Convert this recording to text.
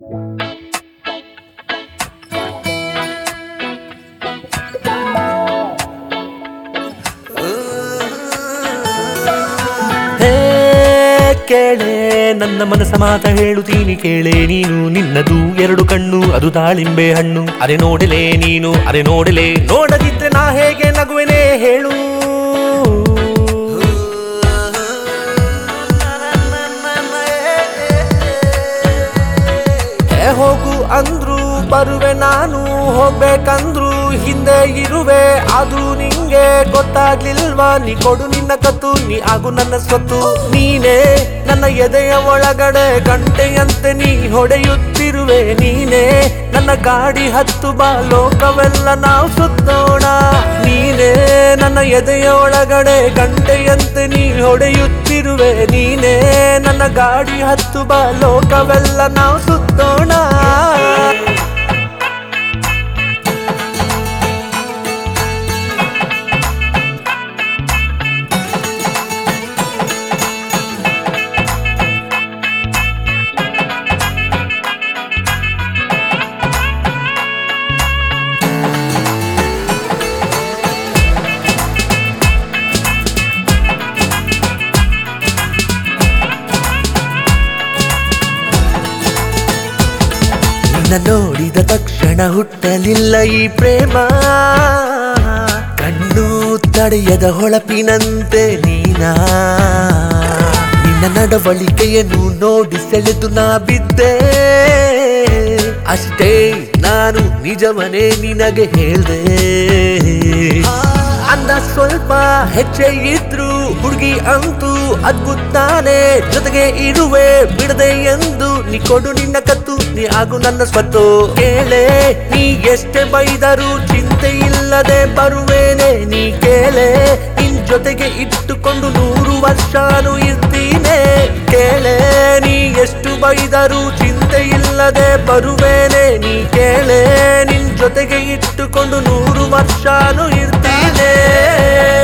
ಹೇ ಕೇಳೆ ನನ್ನ ಮನಸ ಮಾತ ಹೇಳುತ್ತೀನಿ ಕೇಳೆ ನೀನು ನಿನ್ನದು ಎರಡು ಕಣ್ಣು ಅದು ದಾಳಿಂಬೆ ಹಣ್ಣು ಅರೆ ನೋಡಲೇ ನೀನು ಅರೆ ನೋಡಲೇ ನೋಡದಿದ್ರೆ ನಾ ಹೇಗೆ ನಗುವೆನೆ ಹೇಳು ಏ ಹೋಗು ಅಂದ್ರು ಬರುವೆ ನಾನು ಹೋಗ್ಬೇಕಂದ್ರು ಹಿಂದೆ ಇರುವೆ ಆದ್ರೂ ನಿಂಗೆ ಗೊತ್ತಾಗ್ಲಿಲ್ವಾ ನೀ ಕೊಡು ನಿನ್ನ ಕತ್ತು ನೀ ಆಗು ನನ್ನ ಸ್ವತ್ತು ನೀನೇ ನನ್ನ ಎದೆಯ ಒಳಗಡೆ ಗಂಟೆಯಂತೆ ನೀ ಹೊಡೆಯುತ್ತಿರುವೆ ನೀನೇ ನನ್ನ ಗಾಡಿ ಹತ್ತು ಬಾ ಲೋಕವೆಲ್ಲ ನಾವು ಸುತ್ತೋಣ ನೀನೇ ನನ್ನ ಎದೆಯ ಒಳಗಡೆ ಗಂಟೆಯಂತೆ ನೀ ಹೊಡೆಯುತ್ತಿರುವೆ ನೀನೇ ನನ್ನ ಗಾಡಿ ಹತ್ತು ಬಾ ಲೋಕವೆಲ್ಲ ನಾವು ಸುತ್ತೋಣ ನಿನ್ನ ನೋಡಿದ ತಕ್ಷಣ ಹುಟ್ಟಲಿಲ್ಲ ಈ ಪ್ರೇಮ ಕಣ್ಣು ತಡೆಯದ ಹೊಳಪಿನಂತೆ ನೀನಾ ನಿನ್ನ ನಡವಳಿಕೆಯನ್ನು ನೋಡಿ ಸೆಳೆದು ನಾ ಬಿದ್ದೆ ಅಷ್ಟೇ ನಾನು ನಿಜವನೇ ನಿನಗೆ ಹೇಳ್ದೆ ಅಂದ ಸ್ವಲ್ಪ ಹೆಚ್ಚೆ ಇದ್ರು ಹುಡುಗಿ ಅಂತೂ ಅದ್ಭುತಾನೆ ಜೊತೆಗೆ ಇರುವೆ ಬಿಡದೆ ಎಂದು ನೀ ಕೊಡು ನಿನ್ನ ಕತ್ತು ನೀ ಆಗು ನನ್ನ ಸ್ವತ್ತು ಕೇಳೆ ನೀ ಎಷ್ಟೇ ಬೈದರೂ ಚಿಂತೆ ಇಲ್ಲದೆ ಬರುವೇನೆ ನೀ ಕೇಳೆ ನಿನ್ ಜೊತೆಗೆ ಇಟ್ಟುಕೊಂಡು ನೂರು ವರ್ಷಾನು ಇರ್ತೀನೆ ಕೇಳೆ ನೀ ಎಷ್ಟು ಬೈದರೂ ಚಿಂತೆ ಇಲ್ಲದೆ ಬರುವೇನೆ ನೀ ಕೇಳೆ ನಿನ್ ಜೊತೆಗೆ ಇಟ್ಟುಕೊಂಡು ನೂರು ವರ್ಷಾನು ಇರ್ತೀನಿ